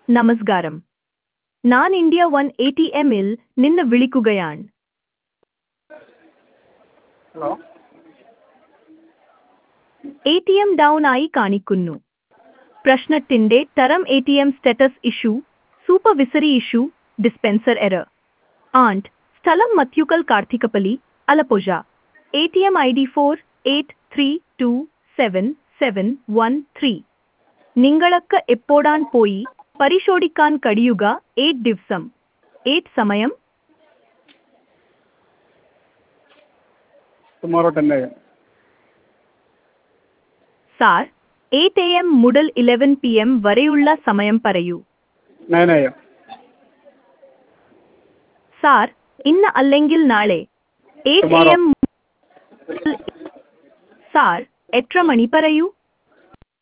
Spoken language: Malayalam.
നമസ്കാരം ഞാൻ ഇന്ത്യ വൺ എ ടി എമ്മിൽ നിന്ന് വിളിക്കുകയാണ് hello A T M down ആയി കാണിക്കുന്നു പ്രശ്നത്തിന്റെ തരം A T M status issue supervisory issue dispenser error and സ്ഥലം മത്യുക്കൽ Karthikappally Alappuzha A T M I D four eight three two seven seven one three നിങ്ങൾക്ക് എപ്പോഴാൻ പോയി പരിശോധിക്കാൻ കഴിയുക എയ്റ്റ് ദിവസം എയ്റ്റ് സമയം tomorrow ten A M sir eight A M മുതൽ ഇലവൻ പി എം വരെയുള്ള സമയം പറയൂ നയൻ എ എം സാർ ഇന്ന് അല്ലെങ്കിൽ നാളെ eight A Tomorrow. M sir എത്ര മണി പറയൂ